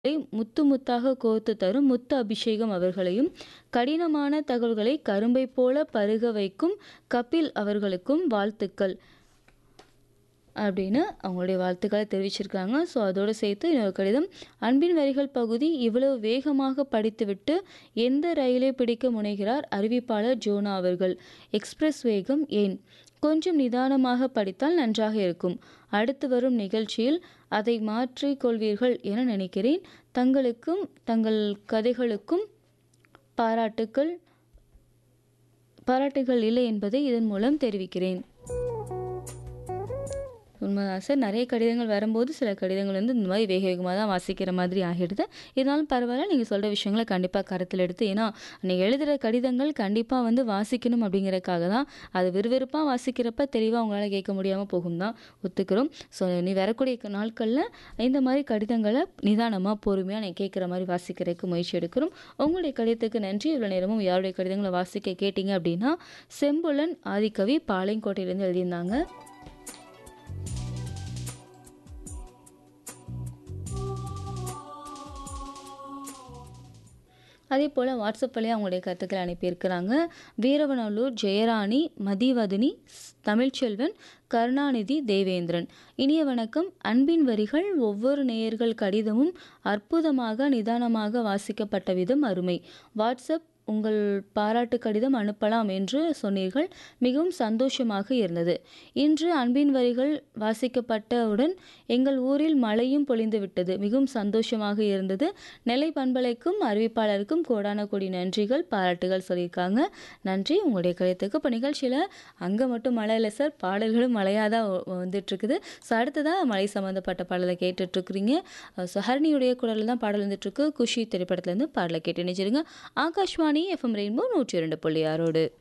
முத்து முத்தாக கோர்த்து தரும் முத்து அபிஷேகம் அவர்களையும், கடினமான தகவல்களை கரும்பைப் போல பருக வைக்கும் கபில் அவர்களுக்கும் வாழ்த்துக்கள். அப்படின்னு அவங்களுடைய வாழ்த்துக்கள தெரிவிச்சிருக்காங்க. ஸோ அதோட சேர்த்து இன்னொரு கடிதம். அன்பின் வரிகள் பகுதி இவ்வளவு வேகமாக படித்துவிட்டு எந்த ரயிலை பிடிக்க முனைகிறார் அறிவிப்பாளர் ஜோனா அவர்கள். எக்ஸ்பிரஸ் வேகம் ஏன்? கொஞ்சம் நிதானமாக படித்தால் நன்றாக இருக்கும். அடுத்து வரும் நிகழ்ச்சியில் அதை மாற்றிக் கொள்வீர்கள் என நினைக்கிறேன். தங்களுக்கும் தங்கள் கதைகளுக்கும் பாராட்டுக்கள் பாராட்டுகள் இல்லை என்பதை இதன் மூலம் தெரிவிக்கிறேன். உண்மதான் சார். நெறைய கடிதங்கள் வரும்போது சில கடிதங்கள் வந்து இந்த மாரி வேக வேகமா தான் வாசிக்கிற மாதிரி ஆகிடுது. இருந்தாலும் பரவால்ல. நீங்க சொல்ற விஷயங்கள கண்டிப்பா கருத்துல எடுத்து ஏன்னா, நீங்க எழுதுற கடிதங்கள் கண்டிப்பா வந்து வாசிக்கணும் அப்படிங்கிறதுக்காக தான். அது விறுவிறுப்பா வாசிக்கிறப்ப தெளிவா உங்களால கேட்க முடியாம போகும் தான் ஒத்துக்கிறோம். ஸோ இனி வரக்கூடிய நாட்கள்ல இந்த மாரி கடிதங்கள நிதானமா, பொறுமையா நீங்க கேட்குற மாரி வாசிக்கிறதுக்கு முயற்சி எடுக்கிறோம். உங்களுடைய கடிதத்துக்கு நன்றி. இவ்வளோ நேரமும் யாருடைய கடிதங்கள வாசிக்க கேட்டீங்க அப்படின்னா, செம்புலன் ஆதிக்கவி பாளையங்கோட்டையிலேருந்து எழுதியிருந்தாங்க. அதேபோல வாட்ஸ்அப் வழியா அவங்களுடைய கருத்துக்கள அனுப்பியிருக்கிறாங்க. வீரவநல்லூர் ஜெயராணி, மதிவதனி, தமிழ்ச்செல்வன், கருணாநிதி, தேவேந்திரன். இனிய வணக்கம். அன்பின் வரிகள் ஒவ்வொரு நேயர்கள் கடிதமும் அற்புதமாக, நிதானமாக வாசிக்கப்பட்ட விதம் அருமை. வாட்ஸ்அப் உங்கள் பாராட்டு கடிதம் அனுப்பலாம் என்று சொன்னீர்கள். மிகவும் சந்தோஷமாக இருந்தது. இன்று அன்பின் வரிகள் வாசிக்கப்பட்டவுடன் எங்கள் ஊரில் மழையும் பொழிந்துவிட்டது. மிகவும் சந்தோஷமாக இருந்தது. நெல்லை பண்பலைக்கும், அறிவிப்பாளருக்கும் கோடான கோடி நன்றிகள், பாராட்டுகள் சொல்லியிருக்காங்க. நன்றி உங்களுடைய கடிதத்துக்கு. இப்போ நிகழ்ச்சியில அங்க மட்டும் மழை இல்ல சார். பாடல்களும் மழையா தான் வந்துட்டுருக்குது. ஸோ அடுத்ததா மழை சம்மந்தப்பட்ட பாடல கேட்டுட்ருக்கிறீங்க. ஸோ ஹரிணியுடைய குரல்ல தான் பாடல் வந்துட்டுருக்கு. குஷி திரைப்படத்துலேருந்து பாடல கேட்டு இணைஞ்சிருங்க. ஆகாஷ்வாணி எஃப்எம் ரெயின்போ 102.6 ஓடு.